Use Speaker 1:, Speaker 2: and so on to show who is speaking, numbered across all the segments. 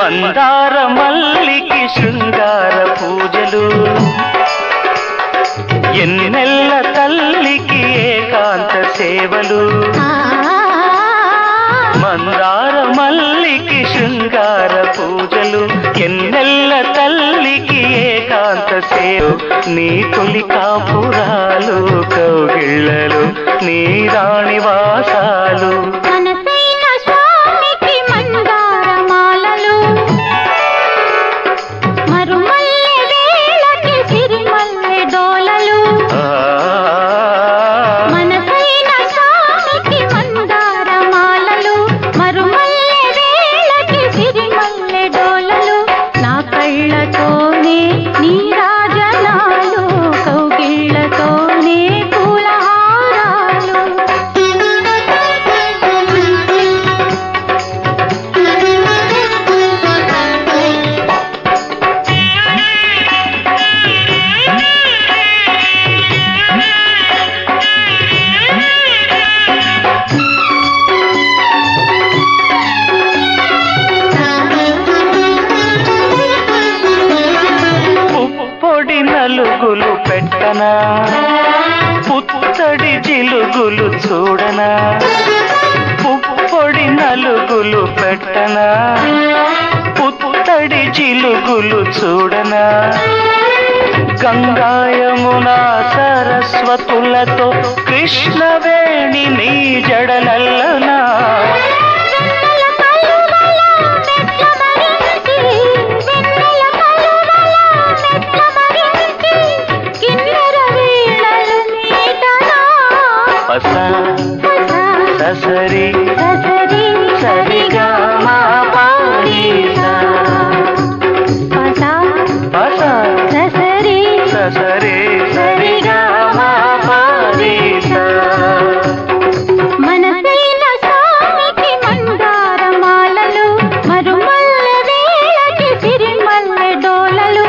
Speaker 1: మందార మల్లికి శృంగార పూజలు ఎన్నెల్ల తల్లికి ఏకాంత సేవలు మందార మల్లికి శృంగార పూజలు ఎన్నెల్ల తల్లికి ఏకాంత సేవ నీ తొలి కాపురాలు కౌగిళ్ళలు నీ రాణి వాసాలు
Speaker 2: మనసైన స్వామికి మందారమాలలు మరుమల్లె వేళకి సిరిమల్లె డోలలు
Speaker 1: ఆ,
Speaker 2: మనసైన స్వామికి మందారమాలలు మరుమల్లె వేళకి సిరిమల్లె డోలలు నా కళ్ళతోనే నీ రాజనాలు కౌగిళ్ళతోనే పూలహారాలు
Speaker 1: పుప్పొడి నలుగులు పెట్టనా పుత్తడి జిలుగులు చూడనా పుప్పొడి నలుగులు పెట్టనా పుత్తడి జిలుగులు చూడనా గంగాయమున సరస్వతులతో కృష్ణవేణి నీ జడలల్లనా
Speaker 2: వెన్నెల కలువల మెట్ల మరించి వెన్నెల కలువల మెట్ల మరించి కిన్నెర వీణలు మీటనా
Speaker 1: పస
Speaker 2: పస
Speaker 1: ససరి
Speaker 2: ససరి
Speaker 1: సరిగా మా పారీసా
Speaker 2: పస
Speaker 1: పస
Speaker 2: ససరి
Speaker 1: ససరి సరిగా మా పారీసా
Speaker 2: మనసైన స్వామికి మందారమాలలు మరుమల్లె వేళకి సిరిమల్లె డోలలు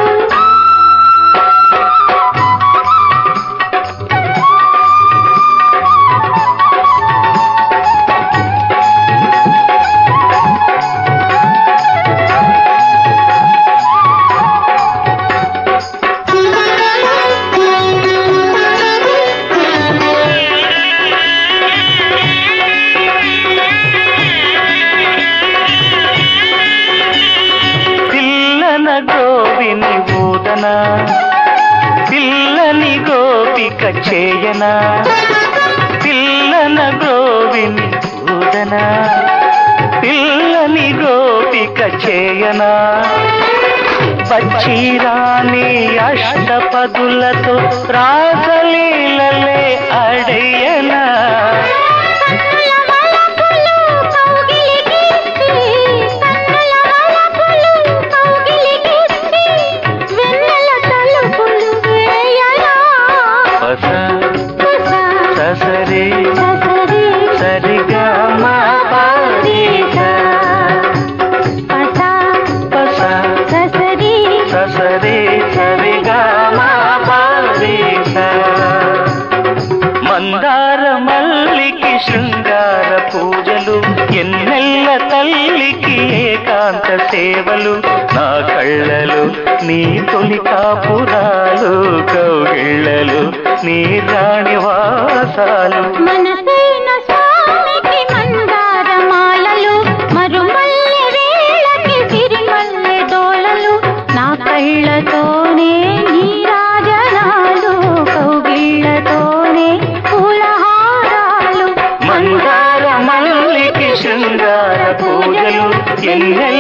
Speaker 1: పిల్లన గోవిని ఊదన పిల్లని గోపిక చేయన పిల్లన గోవిని ఊదన పిల్లని గోపిక చేయన పచ్చిరాని అష్టపదులతో రాసలీలలే అడయనా
Speaker 2: కన్నుల మలపులు కౌగిలికిచ్చి కన్నుల మలపులు కౌగిలికిచ్చి వెన్నెల తలుపులు వేయనా
Speaker 1: పస
Speaker 2: పస
Speaker 1: ససరి
Speaker 2: ససరి
Speaker 1: సరిగా మా పారీసా
Speaker 2: పస
Speaker 1: పస
Speaker 2: ససరి
Speaker 1: ససరి సరిగా మా పారీసా మందార మల్లికి శృంగార పూజలు ఎన్నెల్ల తల్లికి ఏకాంత సేవలు నా కళ్ళలు నీ తొలి కాపురాలు కౌగిళ్ళలు నీ రాణి వాసాలు
Speaker 2: మనసైన స్వామికి మందారమాలలు మరుమల్లె వేళకి సిరిమల్లె డోలలు నా కళ్ళతోనే నీ రాజనాలు కౌగిళ్ళతోనే పూలహారాలు
Speaker 1: మందార మల్లికి శృంగార పూజలు ఎన్నెల్ల